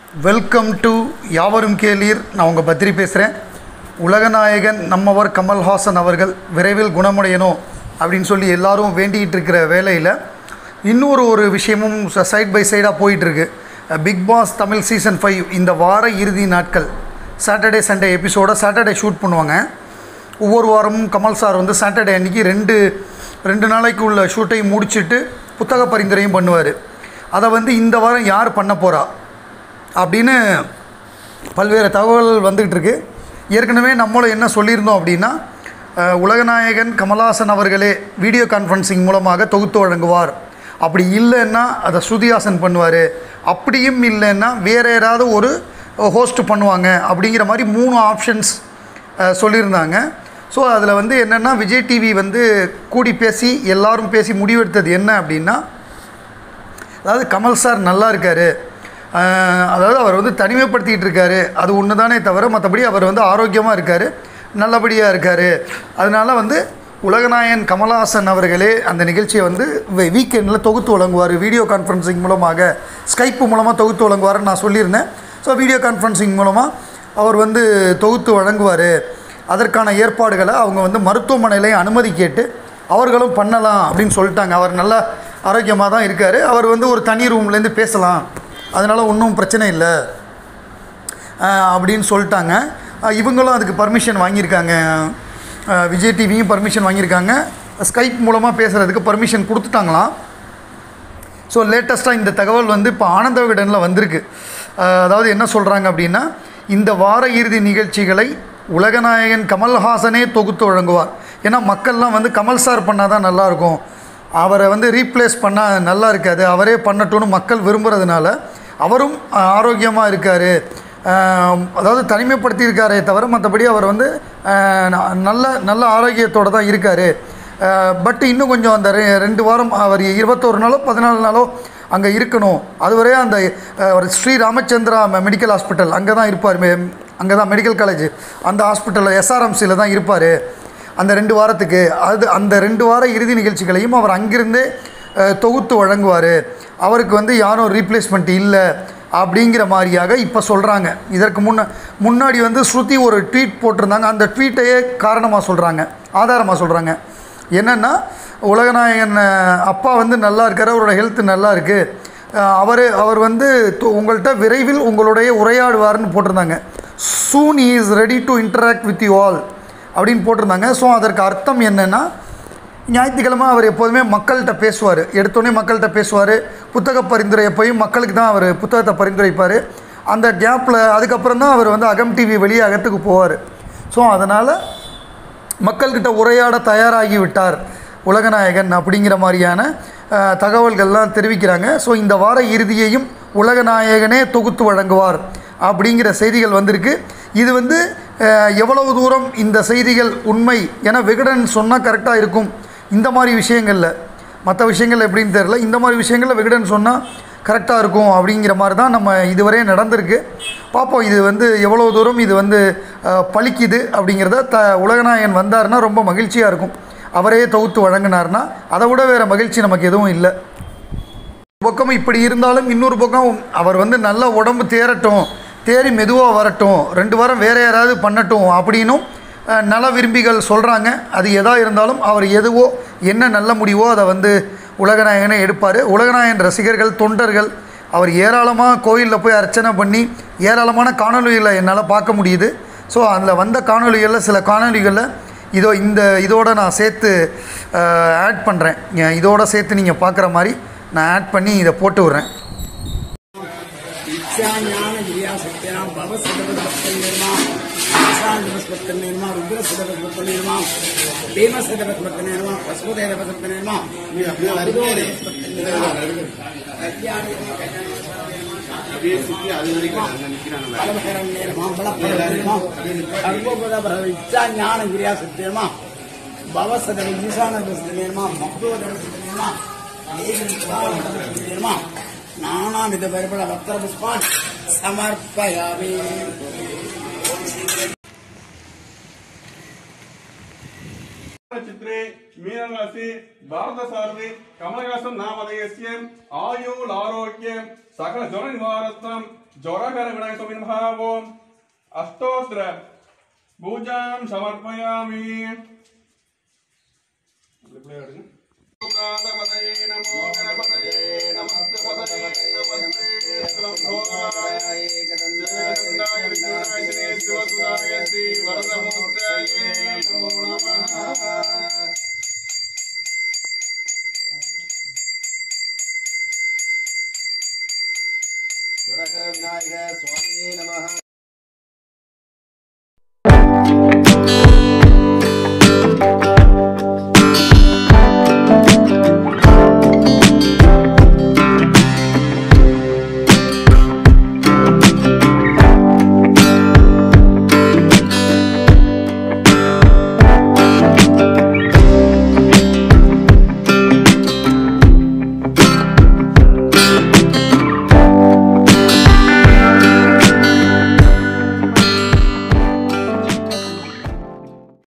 welcome to யாவரும் கேளீர் நான் உங்கள் பத்ரி பேசுகிறேன் உலகநாயகன் நம்மவர் கமல்ஹாசன் அவர்கள் விரைவில் குணமடையணும் அப்படின்னு சொல்லி எல்லாரும் வேண்டிகிட்டு இருக்கிற வேலையில் இன்னொரு ஒரு விஷயமும் சைட் பை சைடாக போயிட்டுருக்கு Bigg Boss Tamil season five இந்த வார இறுதி நாட்கள் Saturday Sunday episode Saturday shoot பண்ணுவாங்க ஒவ்வொரு வாரமும் கமல் சார் வந்து சாட்டர்டே அன்றைக்கி ரெண்டு ரெண்டு நாளைக்கு உள்ள ஷூட்டையும் முடிச்சுட்டு புத்தக பரிந்துரையும் பண்ணுவார் அதை வந்து இந்த வாரம் யார் பண்ண போகிறா அப்படின்னு பல்வேறு தகவல்கள் வந்துக்கிட்டு இருக்கு ஏற்கனவே நம்மளும் என்ன சொல்லியிருந்தோம் அப்படின்னா அஹ், உலகநாயகன் கமல்ஹாசன் அவர்களே வீடியோ கான்ஃபரன்சிங் மூலமாக தொகுத்து வழங்குவார் அப்படி இல்லைன்னா அதை ஸ்ருதிஹாசன் பண்ணுவார் அப்படியும் இல்லைன்னா வேறு யாராவது ஒரு ஹோஸ்ட் பண்ணுவாங்க அப்படிங்கிற மாதிரி மூணு ஆப்ஷன்ஸ் சொல்லியிருந்தாங்க ஸோ அதில் வந்து என்னென்னா விஜய் டிவி வந்து கூடி பேசி எல்லாரும் பேசி முடிவெடுத்தது என்ன அப்படின்னா அதாவது கமல் சார் நல்லா இருக்கார் அதாவது அவர் வந்து தனிமைப்படுத்திக்கிட்டு இருக்காரு அது ஒன்று தானே தவிர மற்றபடி அவர் வந்து ஆரோக்கியமாக இருக்கார் நல்லபடியாக இருக்கார் அதனால வந்து உலகநாயகன் கமலஹாசன் அவர்களே அந்த நிகழ்ச்சியை வந்து வீக்கெண்டில் தொகுத்து வழங்குவார் வீடியோ கான்ஃபரன்சிங் மூலமாக ஸ்கைப்பு மூலமாக தொகுத்து வழங்குவார்னு நான் சொல்லியிருந்தேன் ஸோ வீடியோ கான்ஃபரன்சிங் மூலமாக அவர் வந்து தொகுத்து வழங்குவார் அதற்கான ஏற்பாடுகளை அவங்க வந்து மருத்துவமனையிலையும் அனுமதி கேட்டு அவர்களும் பண்ணலாம் அப்படின்னு சொல்லிட்டாங்க அவர் நல்லா ஆரோக்கியமாக தான் இருக்கார் அவர் வந்து ஒரு தனி ரூம்லேருந்து பேசலாம் அதனால் ஒன்றும் பிரச்சனை இல்லை ஆஹ் அப்படின்னு சொல்லிட்டாங்க ஆஹ் இவங்களும் அதுக்கு பர்மிஷன் வாங்கியிருக்காங்க ஆஹ் விஜய் டிவியும் பர்மிஷன் வாங்கியிருக்காங்க ஸ்கைப் மூலமாக பேசுகிறதுக்கு பர்மிஷன் கொடுத்துட்டாங்களாம் ஸோ லேட்டஸ்ட்டாக இந்த தகவல் வந்து இப்போ ஆனந்த விடனில் வந்திருக்கு ஆஹ் அதாவது என்ன சொல்கிறாங்க அப்படின்னா இந்த வார இறுதி நிகழ்ச்சிகளை உலகநாயகன் கமல்ஹாசனே தொகுத்து வழங்குவார் ஏன்னா மக்கள்லாம் வந்து கமல் சார் பண்ணால் தான் நல்லாயிருக்கும் அவரை வந்து ரீப்ளேஸ் பண்ணால் நல்லா இருக்காது அவரே பண்ணட்டும்னு மக்கள் விரும்புகிறதுனால அவரும் ஆரோக்கியமாக இருக்கார் அதாவது தனிமைப்படுத்தியிருக்காரே தவிர மற்றபடி அவர் வந்து ஆஹ் ந- நல்ல நல்ல ஆரோக்கியத்தோடு தான் இருக்கார் பட் இன்னும் கொஞ்சம் அந்த ரெ- ரெண்டு வாரம் அவர் இருபத்தோரு நாளோ பதினாலு நாளோ அங்கே இருக்கணும் அதுவரை அந்த அஹ், ஒரு ஸ்ரீ ராமச்சந்திரா மெடிக்கல் ஹாஸ்பிட்டல் அங்கே தான் இருப்பார் அங்கே தான் மெடிக்கல் காலேஜ் அந்த ஹாஸ்பிட்டலில் எஸ்ஆர்எம்சியில் தான் இருப்பார் அந்த ரெண்டு வாரத்துக்கு அது அந்த ரெண்டு வார இறுதி நிகழ்ச்சிகளையும் அவர் அங்கிருந்தே அஹ், தொகுத்து வழங்குவார் அவருக்கு வந்து யாரும் ரீப்ளேஸ்மெண்ட் இல்லை அப்படிங்கிற மாதிரியாக இப்போ சொல்கிறாங்க இதற்கு முன்ன முன்னாடி வந்து ஸ்ருதி ஒரு ட்வீட் போட்டிருந்தாங்க அந்த ட்வீட்டையே காரணமாக சொல்கிறாங்க ஆதாரமாக சொல்கிறாங்க என்னென்னா உலகநாயகன் அஹ், அப்பா வந்து நல்லா இருக்கார் அவரோட ஹெல்த் நல்லா இருக்குது அவர் அவர் வந்து து- உங்கள்கிட்ட விரைவில் உங்களுடைய உரையாடுவார்னு போட்டிருந்தாங்க soon is ready to interact with you all அப்படின்னு போட்டிருந்தாங்க ஸோ அதற்கு அர்த்தம் என்னென்னா ஞாயிற்றுக்கிழமை அவர் எப்போதுமே மக்கள்கிட்ட பேசுவார் எடுத்தோடனே மக்கள்கிட்ட பேசுவார் புத்தக பரிந்துரை எப்போயும் மக்களுக்கு தான் அவர் புத்தகத்தை பரிந்துரைப்பார் அந்த கேப்பில் அதுக்கப்புறம் தான் அவர் வந்து அகம் டிவி வெளியே அகத்துக்கு போவார் ஸோ அதனால் மக்கள்கிட்ட உரையாட தயாராகி விட்டார் உலகநாயகன் அப்படிங்கிற மாதிரியான அஹ், தகவல்கள்லாம் தெரிவிக்கிறாங்க ஸோ இந்த வார இறுதியையும் உலகநாயகனே தொகுத்து வழங்குவார் அப்படிங்கிற செய்திகள் வந்திருக்கு இது வந்து அஹ், எவ்வளவு தூரம் இந்த செய்திகள் உண்மை என விகடன் சொன்னால் கரெக்டாக இருக்கும் இந்த மாதிரி விஷயங்களில் மற்ற விஷயங்கள் எப்படின்னு தெரில இந்த மாதிரி விஷயங்களில் விகடன் சொன்னால் கரெக்டாக இருக்கும் அப்படிங்கிற மாதிரி தான் நம்ம இதுவரை நடந்திருக்கு பார்ப்போம் இது வந்து எவ்வளோ தூரம் இது வந்து அஹ், பலிக்குது அப்படிங்கிறத த உலகநாயகன் வந்தாருன்னா ரொம்ப மகிழ்ச்சியாக இருக்கும் அவரே தொகுத்து வழங்கினார்னா அதை விட வேறு மகிழ்ச்சி நமக்கு எதுவும் இல்லை ஒரு பக்கம் இப்படி இருந்தாலும் இன்னொரு பக்கம் அவர் வந்து நல்ல உடம்பு தேரட்டும் தேறி மெதுவாக வரட்டும் ரெண்டு வாரம் வேற யாராவது பண்ணட்டும் அப்படின்னும் அஹ், நல விரும்பிகள் சொல்கிறாங்க அது எதா இருந்தாலும் அவர் எதுவோ என்ன நல்ல முடிவோ அதை வந்து உலகநாயகனே எடுப்பார் உலகநாயகன் ரசிகர்கள் தொண்டர்கள் அவர் ஏராளமாக கோயிலில் போய் அர்ச்சனை பண்ணி ஏராளமான காணொளிகளை என்னால் பார்க்க முடியுது ஸோ அதில் வந்த காணொளிகளில் சில காணொளிகளில் இதோ இந்த இதோட நான் சேர்த்து ஆட் பண்ணுறேன் இதோட சேர்த்து நீங்கள் பார்க்குற மாதிரி நான் ஆட் பண்ணி இதை போட்டு விட்றேன் ஞான கிரியா சத்யாம் பவ சதபத்பத்த நிர்மா ஆசாந்தபத்பத்த நிர்மா ருத்ர சதபத்பத்த நிர்மா பீம சதபத்பத்த நிர்மா பசுதேவபத்பத்த நிர்மா பலபகரம் நிர்மா பலபகரம் நிர்மா சர்வோபத இச்சா ஞான கிரியா சத்யமா பவ சதப ஈசான நிர்மா மக்ரோத நிர்மா நிர்மா நானாவித பரிபல பக்தர புஷ்பான் சமர்ப்பயாமி चित्रे मीनराशि भारतसारथि कमलहासन नामधेयस्य आयुरारोग्यं सकल जन निवारत्वं जोराकर विनायक स्वामी नमः ओम अष्टोत्र पूजां समर्पयामि गणपतये नमो गणपतये नमस्ते पतये नमस्ते स्लम्भोराय जगन्नाय विष्णुनाय शिवसुदाय श्री वरदमूर्तये नमो नमः விநாயக சுவாமியே நமः